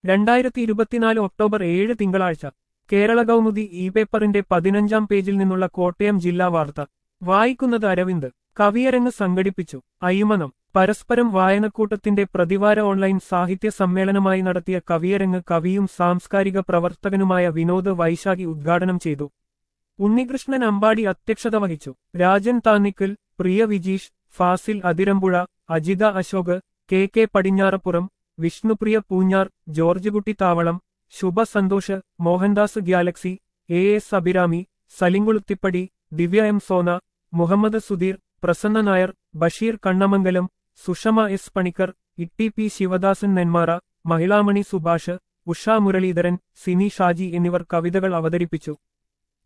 രണ്ടായിരത്തി ഇരുപത്തിനാല് ഒക്ടോബർ ഏഴ് തിങ്കളാഴ്ച കേരള കൗമുദി ഇ പേപ്പറിന്റെ പതിനഞ്ചാം പേജിൽ നിന്നുള്ള കോട്ടയം ജില്ലാ വാർത്ത വായിക്കുന്നത് അരവിന്ദ് കവിയരങ്ങ് സംഘടിപ്പിച്ചു അയ്മനം പരസ്പരം വായനക്കൂട്ടത്തിന്റെ പ്രതിവാര ഓൺലൈൻ സാഹിത്യ സമ്മേളനമായി നടത്തിയ കവിയരങ്ങ് കവിയും സാംസ്കാരിക പ്രവർത്തകനുമായ വിനോദ് വൈശാഖി ഉദ്ഘാടനം ചെയ്തു ഉണ്ണികൃഷ്ണൻ അമ്പാടി അധ്യക്ഷത വഹിച്ചു Rajan Thannikkal Priya Vijeesh Fasil Athirampuzha Ajitha Ashok K K Padinjarappuram Vishnupriya Poonjar George Kutty Thavalam Shubha Santhosh Mohandas galaxy A S Abhirami Salimkuluthippadi Divya M Sona Muhammad Sudheer Prasanna Nair Basheer Kannamangalam Sushama S Panicker Itty P Sivadasan Nenmara Mahilamani Subhash Usha Muraleedharan Sini Shaji എന്നിവർ കവിതകൾ അവതരിപ്പിച്ചു